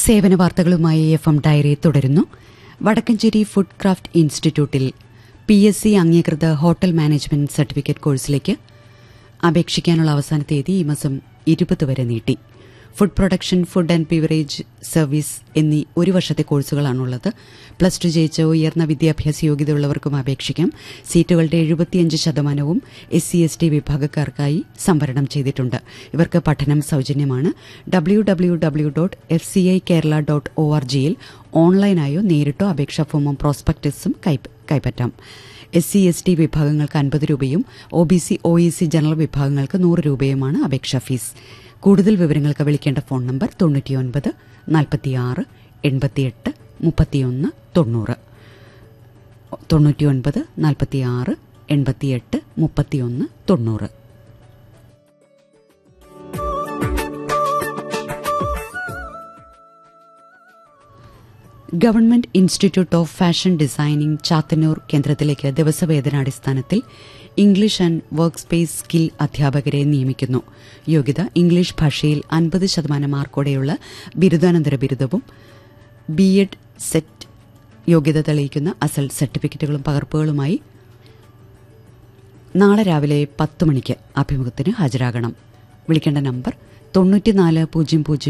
സേവന വാർത്തകളുമായി F M diary തുടരുന്നു വടക്കഞ്ചേരി ഫുഡ് ക്രാഫ്റ്റ് ഇൻസ്റ്റിറ്റ്യൂട്ടിൽ പി എസ് സി അംഗീകൃത ഹോട്ടൽ മാനേജ്മെന്റ് സർട്ടിഫിക്കറ്റ് കോഴ്സിലേക്ക് അപേക്ഷിക്കാനുള്ള അവസാന തീയതി ഈ മാസം ഇരുപത് വരെ നീട്ടി food production food and beverage service എന്നീ ഒരു വർഷത്തെ കോഴ്സുകളാണുള്ളത് പ്ലസ് ടു ജയിച്ച ഉയർന്ന വിദ്യാഭ്യാസ യോഗ്യതയുള്ളവർക്കും അപേക്ഷിക്കാം സീറ്റുകളുടെ എഴുപത്തിയഞ്ച് ശതമാനവും എസ് സി എസ് ടി വിഭാഗക്കാർക്കായി സംവരണം ചെയ്തിട്ടുണ്ട് ഇവർക്ക് പഠനം സൗജന്യമാണ് W W W dot F C I Kerala dot O R ജിയിൽ ഓൺലൈനായോ നേരിട്ടോ അപേക്ഷാ ഫോമും പ്രോസ്പെക്ടസും കൈപ്പറ്റാം എസ് സി എസ് ടി വിഭാഗങ്ങൾക്ക് അൻപത് രൂപയും O B C O E C general വിഭാഗങ്ങൾക്ക് നൂറ് രൂപയുമാണ് അപേക്ഷാ ഫീസ് കൂടുതൽ വിവരങ്ങൾക്ക് വിളിക്കേണ്ട ഫോൺ നമ്പർ തൊണ്ണൂറ്റിയൊൻപത് നാൽപ്പത്തിയാറ് എൺപത്തിയെട്ട് മുപ്പത്തിയൊന്ന് തൊണ്ണൂറ് തൊണ്ണൂറ്റിയൊൻപത് നാൽപ്പത്തിയാറ് എൺപത്തിയെട്ട് മുപ്പത്തിയൊന്ന് തൊണ്ണൂറ് government institute of fashion designing Chathannoor കേന്ദ്രത്തിലേക്ക് ദിവസവേതനാടിസ്ഥാനത്തിൽ English and work space skill അധ്യാപകരെ നിയമിക്കുന്നു യോഗ്യത ഇംഗ്ലീഷ് ഭാഷയിൽ അൻപത് ശതമാനം മാർക്കോടെയുള്ള ബിരുദാനന്തര ബിരുദവും ബി എഡ് സെറ്റ് യോഗ്യത തെളിയിക്കുന്ന അസൽ സർട്ടിഫിക്കറ്റുകളും പകർപ്പുകളുമായി നാളെ രാവിലെ പത്ത് മണിക്ക് അഭിമുഖത്തിന് ഹാജരാകണം വിളിക്കേണ്ട നമ്പർ തൊണ്ണൂറ്റിനാല് പൂജ്യം പൂജ്യം